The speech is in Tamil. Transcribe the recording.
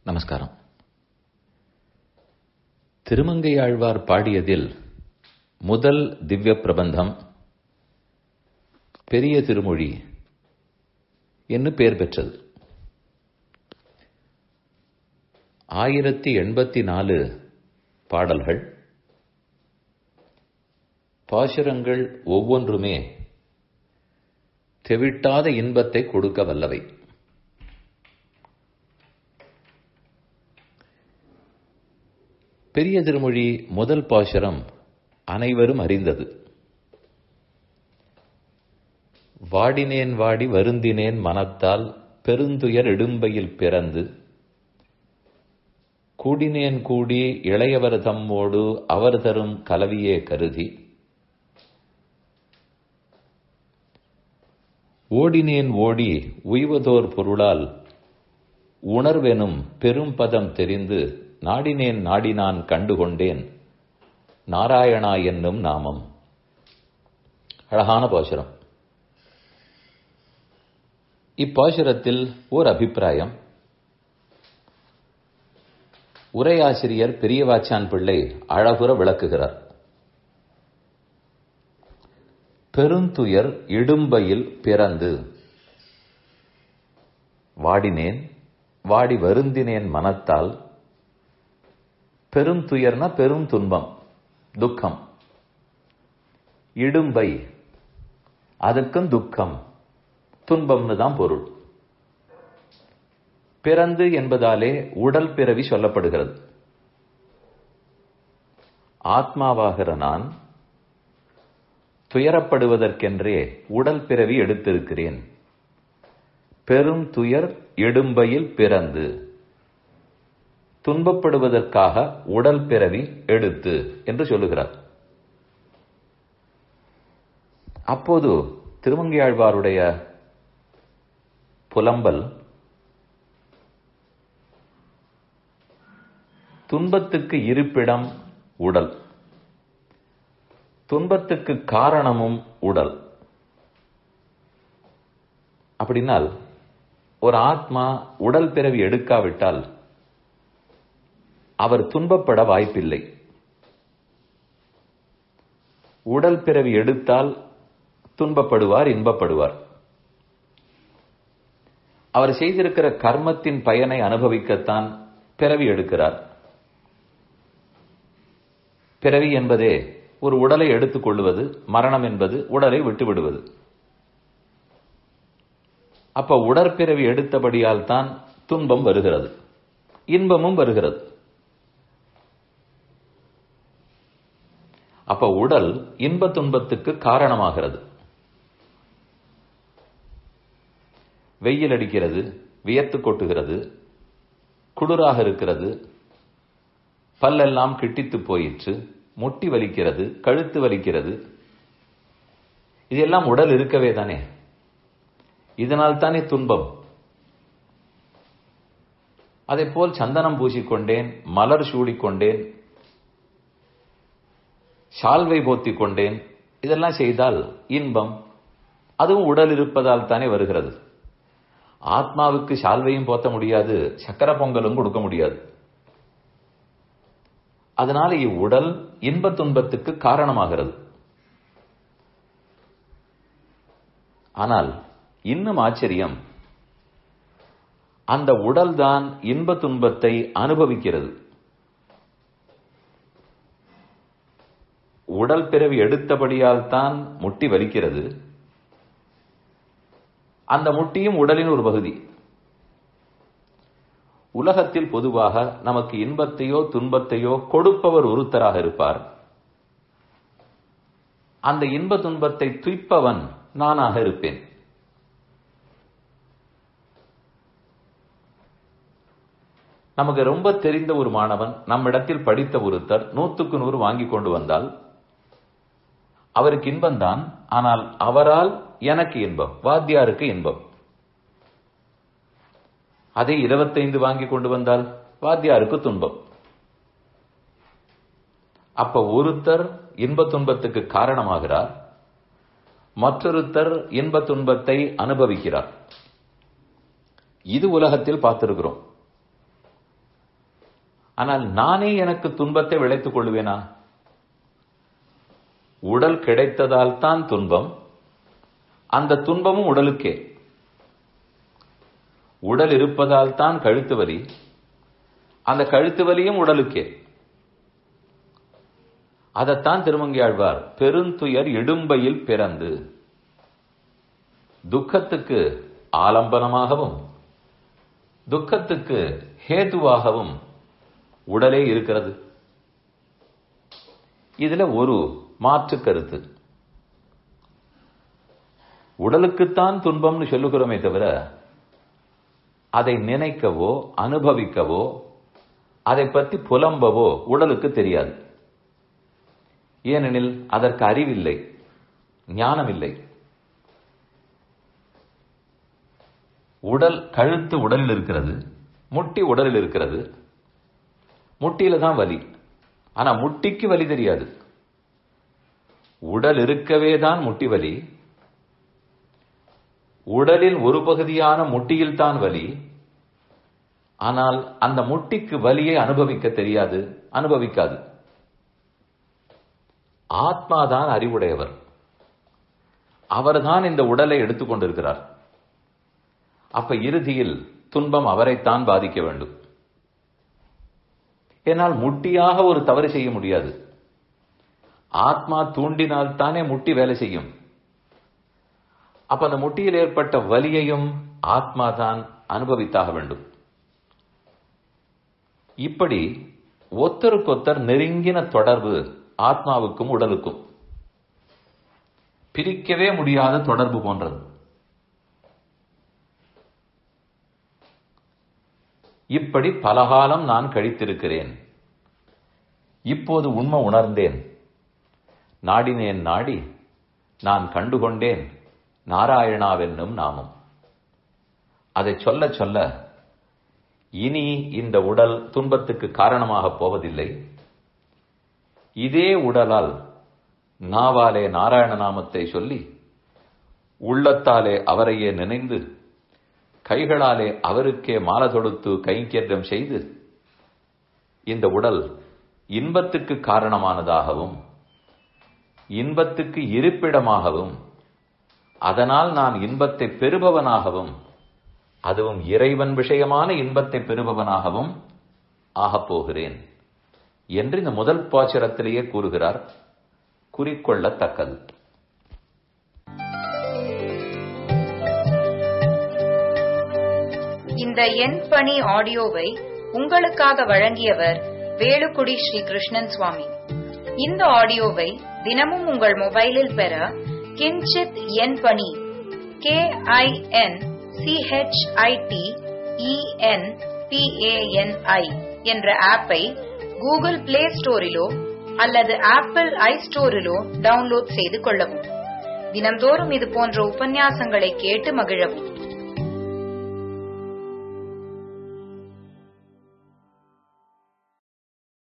நமஸ்காரம் திருமங்கையாழ்வார் பாடியதில் முதல் திவ்ய பிரபந்தம் பெரிய திருமொழி என்று பெயர் பெற்றது ஆயிரத்தி எண்பத்தி நாலு பாடல்கள் பாசுரங்கள் ஒவ்வொன்றுமே தெவிட்டாத இன்பத்தை கொடுக்க வல்லவை பெரிய திருமொழி முதல் பாசுரம் அனைவரும் அறிந்தது வாடினேன் வாடி வருந்தினேன் மனத்தால் பெருந்துயர் இடும்பையில் பிறந்து கூடினேன் கூடி இளையவர் தம்மோடு அவர் தரும் கலவியே கருதி ஓடினேன் ஓடி உய்வதோர் பொருளால் உணர்வெனும் பெரும் பதம் தெரிந்து நாடினேன் நாடினான் கண்டுகொண்டேன் நாராயணா என்னும் நாமம் அழகான பாசுரம் இப்பாசுரத்தில் ஓர் அபிப்பிராயம் உரையாசிரியர் பெரியவாச்சான் பிள்ளை அழகுற விளக்குகிறார் பெருந்துயர் இடும்பையில் பிறந்து வாடினேன் வாடி வருந்தினேன் மனத்தால் பெரும் துயர்னா பெரும் துன்பம் துக்கம் இடும்பை அதுக்கும் துக்கம் துன்பம்னு தான் பொருள் பிறந்து என்பதாலே உடல் பிறவி சொல்லப்படுகிறது ஆத்மாவாகிற நான் துயரப்படுவதற்கென்றே உடல் பிறவி எடுத்திருக்கிறேன் பெரும் துயர் இடும்பையில் பிறந்து துன்பப்படுவதற்காக உடல் பிறவி எடுத்து என்று சொல்லுகிறார் அப்போது திருமங்கையாழ்வாருடைய புலம்பல் துன்பத்துக்கு இருப்பிடம் உடல் துன்பத்துக்கு காரணமும் உடல் அப்படின்னால் ஒரு ஆத்மா உடல் பிறவி எடுக்காவிட்டால் அவர் துன்பப்பட வாய்ப்பில்லை உடல் பிறவி எடுத்தால் துன்பப்படுவார் இன்பப்படுவார் அவர் செய்திருக்கிற கர்மத்தின் பயனை அனுபவிக்கத்தான் பிறவி எடுக்கிறார் பிறவி என்பதே ஒரு உடலை எடுத்துக் கொள்வது மரணம் என்பது உடலை விட்டு விடுவது அப்ப உடற்பிறவி எடுத்தபடியால் தான் துன்பம் வருகிறது இன்பமும் வருகிறது அப்ப உடல் இன்ப துன்பத்துக்கு காரணமாகிறது வெயில் அடிக்கிறது வியர்த்து கொட்டுகிறது குளிராக இருக்கிறது பல்லெல்லாம் கிட்டித்து போயிற்று முட்டி வலிக்கிறது கழுத்து வலிக்கிறது இதெல்லாம் உடல் இருக்கவே தானே இதனால் தானே துன்பம் அதே போல் சந்தனம் பூசிக்கொண்டேன் மலர் சூடிக்கொண்டேன் சால்வை போத்திக் கொண்டேன் இதெல்லாம் செய்தால் இன்பம் அதுவும் உடல் இருப்பதால் தானே வருகிறது ஆத்மாவுக்கு சால்வையும் போத்த முடியாது சக்கர பொங்கலும் கொடுக்க முடியாது அதனால இவ்வுடல் இன்ப துன்பத்துக்கு காரணமாகிறது ஆனால் இன்னும் ஆச்சரியம் அந்த உடல்தான் இன்ப துன்பத்தை அனுபவிக்கிறது உடல் பிறவி எடுத்தபடியால் தான் முட்டி வலிக்கிறது அந்த முட்டியும் உடலின் ஒரு பகுதி உலகத்தில் பொதுவாக நமக்கு இன்பத்தையோ துன்பத்தையோ கொடுப்பவர் ஒருத்தராக இருப்பார் அந்த இன்ப துன்பத்தை துய்ப்பவன் நானாக இருப்பேன் நமக்கு ரொம்ப தெரிந்த ஒரு மாணவன் நம்மிடத்தில் படித்த ஒருத்தர் நூத்துக்கு நூறு வாங்கி கொண்டு வந்தால் அவருக்கு இன்பம்தான் ஆனால் அவரால் எனக்கு இன்பம் வாத்தியாருக்கு இன்பம் அதை இருபத்தைந்து வாங்கி கொண்டு வந்தால் வாத்தியாருக்கு துன்பம் அப்ப ஒருத்தர் இன்ப துன்பத்துக்கு காரணமாகிறார் மற்றொருத்தர் இன்ப துன்பத்தை அனுபவிக்கிறார் இது உலகத்தில் பார்த்திருக்கிறோம் ஆனால் நானே எனக்கு துன்பத்தை விளைத்துக் கொள்வேனா உடல் கிடைத்ததால் தான் துன்பம் அந்த துன்பமும் உடலுக்கே உடல் இருப்பதால் தான் கழுத்து வலி அந்த கழுத்து வலியும் உடலுக்கே அதைத்தான் திருமங்கியாழ்வார் பெருந்துயர் இடும்பையில் பிறந்து துக்கத்துக்கு ஆலம்பனமாகவும் துக்கத்துக்கு ஹேதுவாகவும் உடலே இருக்கிறது இதுல ஒரு மாற்று கருத்து உடலுக்குத்தான் துன்பம்னு சொல்லுகிறோமே தவிர அதை நினைக்கவோ அனுபவிக்கவோ அதை பற்றி புலம்பவோ உடலுக்கு தெரியாது ஏனெனில் அதற்கு அறிவில்லை ஞானம் இல்லை உடல் கழுத்து உடலில் இருக்கிறது முட்டி உடலில் இருக்கிறது முட்டியில தான் வலி ஆனா முட்டிக்கு வலி தெரியாது உடல் இருக்கவே தான் முட்டி வலி உடலில் ஒரு பகுதியான முட்டியில் தான் வலி ஆனால் அந்த முட்டிக்கு வலியை அனுபவிக்க தெரியாது அனுபவிக்காது ஆத்மாதான் அறிவுடையவர் அவர்தான் இந்த உடலை எடுத்துக்கொண்டிருக்கிறார் அப்ப இறுதியில் துன்பம் அவரைத்தான் பாதிக்க வேண்டும் என்னால் முட்டியாக ஒரு தவறு செய்ய முடியாது ஆத்மா தூண்டினால் தானே முட்டி வேலை செய்யும் அப்ப அந்த முட்டியில் ஏற்பட்ட வலியையும் ஆத்மா தான் அனுபவித்தாக வேண்டும் இப்படி ஒத்தருக்கொத்தர் நெருங்கின தொடர்பு ஆத்மாவுக்கும் உடலுக்கும் பிரிக்கவே முடியாத தொடர்பு போன்றது இப்படி பலகாலம் நான் கழித்திருக்கிறேன் இப்போது உண்மை உணர்ந்தேன் நாடினேன் நாடி நான் கண்டுகொண்டேன் நாராயணாவென்னும் நாமம் அதை சொல்ல சொல்ல இனி இந்த உடல் துன்பத்துக்கு காரணமாக போவதில்லை இதே உடலால் நாவாலே நாராயண நாமத்தை சொல்லி உள்ளத்தாலே அவரையே நினைந்து கைகளாலே அவருக்கே மாலை தொடுத்து கைங்கேற்றம் செய்து இந்த உடல் இன்பத்துக்கு காரணமானதாகவும் இன்பத்துக்கு இருப்பிடமாகவும் அதனால் நான் இன்பத்தை பெறுபவனாகவும் அதுவும் இறைவன் விஷயமான இன்பத்தை பெறுபவனாகவும் ஆகப் போகிறேன் என்று இந்த முதல் பாச்சுரத்திலேயே கூறுகிறார் குறிக்கொள்ளத்தக்கது இந்த எண் பணி ஆடியோவை உங்களுக்காக வழங்கியவர் வேலுக்குடி ஸ்ரீ கிருஷ்ணன் சுவாமி இந்த ஆடியோவை தினமும் உங்கள் மொபைலில் பெற கிஞ்சித் எண் பணி கே ஐ என் சிஹெச்ஐடி இஎன் பிஏஎன்ஐ என்ற ஆப்பை கூகுள் பிளே ஸ்டோரிலோ அல்லது ஆப்பிள் ஐ ஸ்டோரிலோ டவுன்லோட் செய்து கொள்ளவும் தினம்தோறும் இது போன்ற உபன்யாசங்களை கேட்டு மகிழவும்